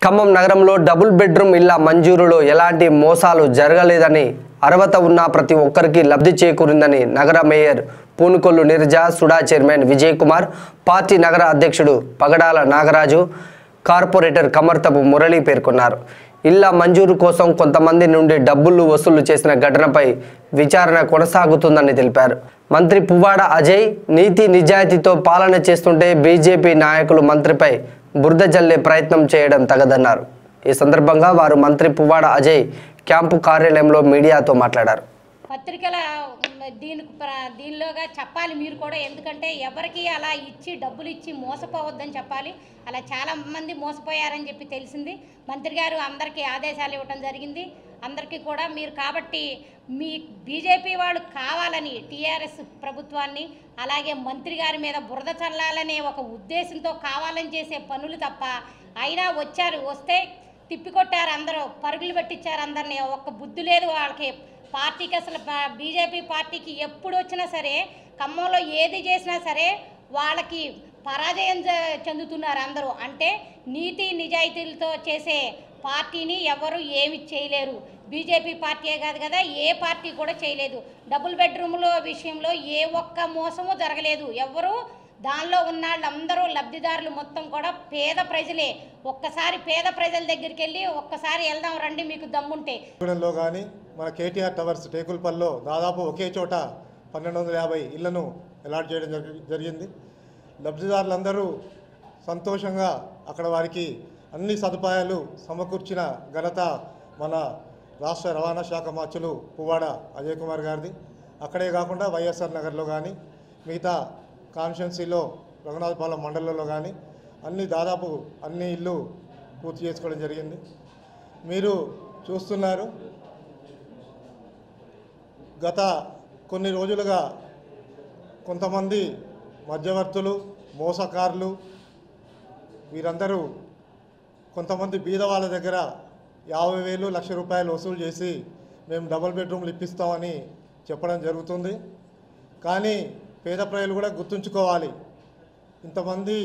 ఖమ్మం నగరంలో double bedroom ఇళ్ల మంజూరులో ఎలాంటి మోసాలు జరగలేదని అర్హత ఉన్న ప్రతి ఒక్కరికి లబ్ధి చేకూరిందని నగర mayor Punukollu Nirja SUDA chairman Vijay Kumar party నగర అధ్యక్షుడు పగడాల నాగరాజు కార్పొరేటర్ కమర్తపు మురళి పేర్కొన్నారు ఇళ్ల మంజూరు కోసం కొంతమంది నుండి డబ్బులు వసూలు చేసిన ఘటనపై విచారణ కొనసాగుతుందని తెలిపారు మంత్రి పువ్వాడ అజయ్ నీతి నిజాయితీతో పాలన చేస్తుంటే బీజేపీ నాయకులు మంత్రిపై బురద జల్లే ప్రయత్నం చేయడం తగదన్నారు ఈ సందర్భంగా వారు మంత్రి పువ్వాడ అజయ్ క్యాంపు కార్యాలయంలో మీడియాతో మాట్లాడారు పత్రికల దీనికి ప్ర- దీనిలోగా చెప్పాలి మీరు కూడా ఎందుకంటే ఎవరికి అలా ఇచ్చి డబ్బులు ఇచ్చి మోసపోవద్దని చెప్పాలి అలా చాలా మంది మోసపోయారని చెప్పి తెలిసింది మంత్రి గారు అందరికీ ఆదేశాలు ఇవ్వటం జరిగింది అందరికీ కూడా మీరు కాబట్టి మీ బీజేపీ వాళ్ళు కావాలని టీఆర్ఎస్ ప్రభుత్వాన్ని అలాగే మంత్రి గారి మీద బురద చల్లాలనే ఒక ఉద్దేశంతో కావాలని చేసే పనులు తప్ప అయినా వచ్చారు వస్తే తిప్పికొట్టారు అందరూ పరుగులు పెట్టించారు అందరినీ ఒక్క బుద్ధి లేదు వాళ్ళకి పార్టీకి అసలు బ- బీజేపీ పార్టీకి ఎప్పుడు వచ్చినా సరే ఖమ్మంలో ఏది చేసినా సరే వాళ్ళకి పరాజయం జ- చెందుతున్నారు అందరూ అంటే నీతి నిజాయితీలతో చేసే పార్టీని ఎవరు ఏమి చేయలేరు బీజేపీ పార్టీయే కాదు కదా ఏ పార్టీ కూడా చేయలేదు డబుల్ బెడ్రూమ్లో విషయంలో ఏ ఒక్క మోసము జరగలేదు ఎవరు దానిలో ఉన్న వాళ్ళందరూ లబ్ధిదారులు మొత్తం కూడా పేద ప్రజలే ఒక్కసారి పేద ప్రజల దగ్గరికి వెళ్ళి ఒక్కసారి వెళ్దాం రండి మీకు దమ్ముంటే గూడెంలో కానీ మన కేటీఆర్ టవర్స్ టేకుల్పల్లో దాదాపు ఒకే చోట పన్నెండు వందల యాభై ఇళ్లను అలాట్ చేయడం జరిగి జరిగింది లబ్ధిదారులందరూ సంతోషంగా అక్కడ వారికి అన్ని సదుపాయాలు సమకూర్చిన ఘనత మన రాష్ట్ర రవాణా శాఖ మార్చులు పువ్వాడ అజయ్ కుమార్ గారిది అక్కడే కాకుండా వైఎస్ఆర్ నగర్లో కానీ మిగతా కాన్స్టిట్యున్సీలో రఘునాథపాలెం మండలంలో కానీ అన్ని దాదాపు అన్ని ఇల్లు పూర్తి చేసుకోవడం జరిగింది మీరు చూస్తున్నారు గత కొన్ని రోజులుగా కొంతమంది మధ్యవర్తులు మోసకారులు వీరందరూ కొంతమంది బీద వాళ్ళ దగ్గర యాభై వేలు లక్ష రూపాయలు వసూలు చేసి మేము డబుల్ బెడ్రూమ్లు ఇప్పిస్తామని చెప్పడం జరుగుతుంది కానీ పేద ప్రజలు కూడా గుర్తుంచుకోవాలి ఇంతమంది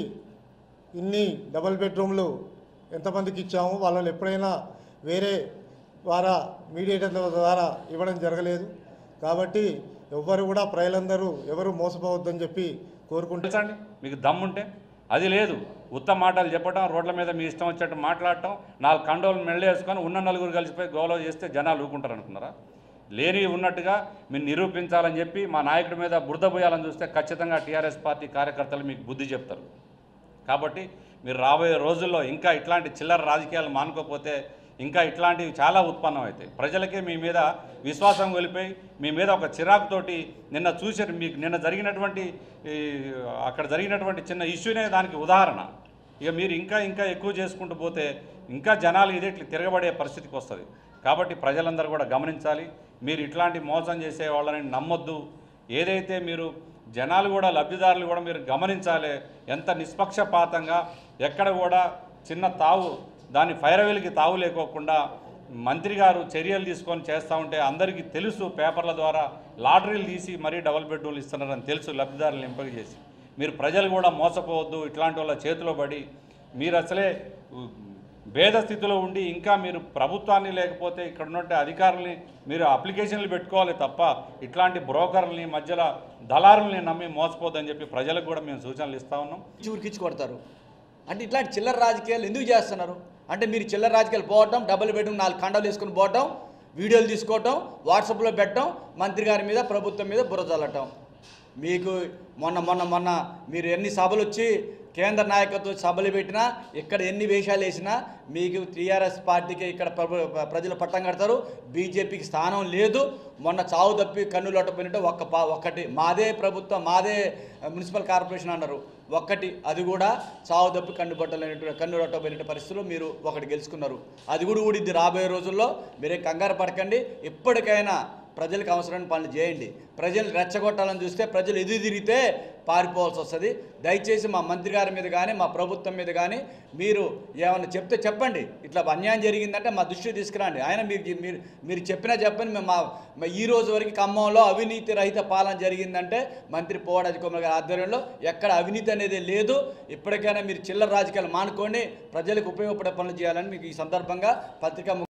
ఇన్ని డబుల్ బెడ్రూమ్లు ఎంతమందికి ఇచ్చాము వాళ్ళని ఎప్పుడైనా వేరే ద్వారా మీడియేటర్ల ద్వారా ఇవ్వడం జరగలేదు కాబట్టి ఎవ్వరు కూడా ప్రజలందరూ ఎవరు మోసపోవద్దని చెప్పి కోరుకుంటున్నాను తెలుసండి మీకు దమ్ముంటే అది లేదు ఉత్తమ మాటలు చెప్పడం రోడ్ల మీద మీ ఇష్టం వచ్చేట్టు మాట్లాడటం నాలుగు కండోలు మెళ్ళేసుకొని ఉన్న నలుగురు కలిసిపోయి గౌరవ చేస్తే జనాలు ఊరుకుంటారు అనుకున్నారా లేని ఉన్నట్టుగా మీరు నిరూపించాలని చెప్పి మా నాయకుడి మీద బురద పోయాలని చూస్తే ఖచ్చితంగా టీఆర్ఎస్ పార్టీ కార్యకర్తలు మీకు బుద్ధి చెప్తారు కాబట్టి మీరు రాబోయే రోజుల్లో ఇంకా ఇట్లాంటి చిల్లర రాజకీయాలు మానుకోకపోతే ఇంకా ఇట్లాంటివి చాలా ఉత్పన్నం అవుతాయి ప్రజలకే మీ మీద విశ్వాసం కోల్పోయి మీ మీద ఒక చిరాకుతోటి నిన్న చూసారు మీకు నిన్న జరిగినటువంటి ఈ, అక్కడ జరిగినటువంటి చిన్న ఇష్యూనే దానికి ఉదాహరణ ఇక మీరు ఇంకా ఇంకా ఎక్కువ చేసుకుంటూ పోతే ఇంకా జనాలు ఇదే ఇట్లా తిరగబడే పరిస్థితికి వస్తుంది కాబట్టి ప్రజలందరూ కూడా గమనించాలి మీరు ఇట్లాంటి మోసం చేసే వాళ్ళని నమ్మొద్దు ఏదైతే మీరు జనాలు కూడా లబ్ధిదారులు కూడా మీరు గమనించాలి ఎంత నిష్పక్షపాతంగా ఎక్కడ కూడా చిన్న తావు దాని ఫైరవేలికి తావు లేకోకుండా మంత్రి గారు చర్యలు తీసుకొని చేస్తూ ఉంటే అందరికీ తెలుసు పేపర్ల ద్వారా లాటరీలు తీసి మరీ డబుల్ బెడ్రూమ్లు ఇస్తున్నారని తెలుసు లబ్ధిదారులను ఎంపిక చేసి మీరు ప్రజలు కూడా మోసపోవద్దు ఇట్లాంటి వాళ్ళ చేతిలో పడి మీరు అసలే ఉ, భేద స్థితిలో ఉండి ఇంకా మీరు ప్రభుత్వాన్ని లేకపోతే ఇక్కడ ఉన్నట్టు అధికారుల్ని మీరు అప్లికేషన్లు పెట్టుకోవాలి తప్ప ఇట్లాంటి బ్రోకర్లని మధ్యలో దళారుల్ని నమ్మి మోసపోద్దని చెప్పి ప్రజలకు కూడా మేము సూచనలు ఇస్తా ఉన్నాం ఉరికించి కొడతారు అంటే ఇట్లాంటి చిల్లర రాజకీయాలు ఎందుకు చేస్తున్నారు అంటే మీరు చిల్లర రాజకీయాలు పోవటం డబుల్ బెడ్రూమ్ నాలుగు కండాలు వేసుకుని పోవటం వీడియోలు తీసుకోవటం వాట్సాప్లో పెట్టడం మంత్రి గారి మీద ప్రభుత్వం మీద బుర్ర చల్లటం మీకు మొన్న మొన్న మొన్న మీరు ఎన్ని సభలు వచ్చి కేంద్ర నాయకత్వం సభలు పెట్టినా ఇక్కడ ఎన్ని వేషాలు వేసినా మీకు టీఆర్ఎస్ పార్టీకి ఇక్కడ ప్రభు- ప్రజలు పట్టం కడతారు బీజేపీకి స్థానం లేదు మొన్న చావు తప్పి కన్ను లొట్టపోయినట్టు ఒక్క పా ఒక్కటి మాదే ప్రభుత్వం మాదే మున్సిపల్ కార్పొరేషన్ అన్నారు ఒక్కటి అది కూడా చావు తప్పి కన్ను పట్టలేనటువంటి కన్ను లొట్టపోయినట్టు పరిస్థితుల్లో మీరు ఒకటి గెలుచుకున్నారు అది కూడా ఊడిద్ది రాబోయే రోజుల్లో మీరే కంగారు పడకండి ఇప్పటికైనా ప్రజలకు అవసరమైన పనులు చేయండి ప్రజలు రెచ్చగొట్టాలని చూస్తే ప్రజలు ఎదురు తిరిగితే పారిపోవాల్సి వస్తుంది దయచేసి మా మంత్రి గారి మీద కానీ మా ప్రభుత్వం మీద కానీ మీరు ఏమైనా చెప్తే చెప్పండి ఇట్లా అన్యాయం జరిగిందంటే మా దృష్టికి తీసుకురండి ఆయన మీరు మీరు మీరు చెప్పినా చెప్పండి మేము మా మా ఈ రోజు వరకు ఖమ్మంలో అవినీతి రహిత పాలన జరిగిందంటే మంత్రి పోవడాజి కుమార్ గారి ఆధ్వర్యంలో ఎక్కడ అవినీతి అనేది లేదు ఇప్పటికైనా మీరు చిల్లర రాజకీయాలు మానుకోండి ప్రజలకు ఉపయోగపడే పనులు చేయాలని మీకు ఈ సందర్భంగా పత్రికా